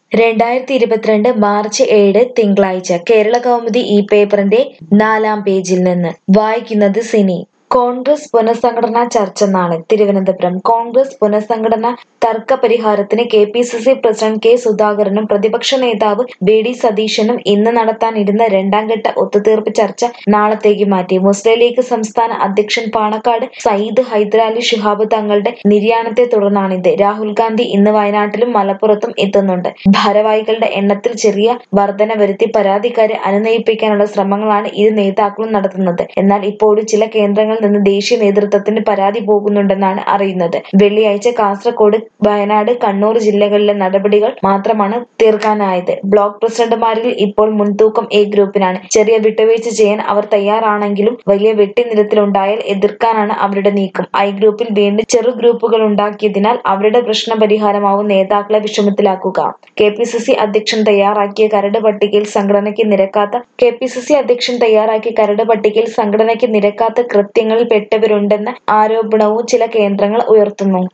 രണ്ടായിരത്തി ഇരുപത്തിരണ്ട് മാർച്ച് ഏഴ് തിങ്കളാഴ്ച കേരള കൗമുദി ഈ പേപ്പറിന്റെ നാലാം പേജിൽ നിന്ന് വായിക്കുന്നത് സിനി കോൺഗ്രസ് പുനഃസംഘടനാ ചർച്ച നാളെ തിരുവനന്തപുരം കോൺഗ്രസ് പുനഃസംഘടന തർക്ക പരിഹാരത്തിന് K P C C president K സുധാകരനും പ്രതിപക്ഷ നേതാവ് വി ഡി സതീശനും ഇന്ന് നടത്താനിരുന്ന രണ്ടാം ഘട്ട ഒത്തുതീർപ്പ് ചർച്ച നാളത്തേക്ക് മാറ്റി മുസ്ലിം ലീഗ് സംസ്ഥാന അധ്യക്ഷൻ പാണക്കാട് സയ്യിദ് ഹൈദരാലി ശിഹാബ് തങ്ങളുടെ നിര്യാണത്തെ തുടർന്നാണിത് രാഹുൽ ഗാന്ധി ഇന്ന് വയനാട്ടിലും മലപ്പുറത്തും എത്തുന്നുണ്ട് ഭാരവാഹികളുടെ എണ്ണത്തിൽ ചെറിയ വർധന വരുത്തി പരാതിക്കാരെ അനുനയിപ്പിക്കാനുള്ള ശ്രമങ്ങളാണ് ഇരു നേതാക്കളും നടത്തുന്നത് എന്നാൽ ഇപ്പോഴും ചില കേന്ദ്രങ്ങളിൽ നിന്ന് ദേശീയ നേതൃത്വത്തിന് പരാതി പോകുന്നുണ്ടെന്നാണ് അറിയുന്നത് വെള്ളിയാഴ്ച കാസർഗോഡ് വയനാട് കണ്ണൂർ ജില്ലകളിലെ നടപടികൾ മാത്രമാണ് തീർക്കാനായത് ബ്ലോക്ക് പ്രസിഡന്റുമാരിൽ ഇപ്പോൾ മുൻതൂക്കം എ ഗ്രൂപ്പിനാണ് ചെറിയ വിട്ടുവീഴ്ച ചെയ്യാൻ അവർ തയ്യാറാണെങ്കിലും വലിയ വെട്ടിനിരത്തിലുണ്ടായാൽ എതിർക്കാനാണ് അവരുടെ നീക്കം ഐ ഗ്രൂപ്പിൽ വീണ്ടും ചെറു ഗ്രൂപ്പുകൾ ഉണ്ടാക്കിയതിനാൽ അവരുടെ പ്രശ്ന പരിഹാരമാവും നേതാക്കളെ വിഷമത്തിലാക്കുക കെ പി സി സി അധ്യക്ഷൻ തയ്യാറാക്കിയ കരട് പട്ടികയിൽ സംഘടനയ്ക്ക് നിരക്കാത്ത കെ പി സി സി അധ്യക്ഷൻ തയ്യാറാക്കിയ കരട് പട്ടികയിൽ സംഘടനയ്ക്ക് നിരക്കാത്ത കൃത്യങ്ങളിൽ പെട്ടവരുണ്ടെന്ന ആരോപണവും ചില കേന്ദ്രങ്ങൾ ഉയർത്തുന്നു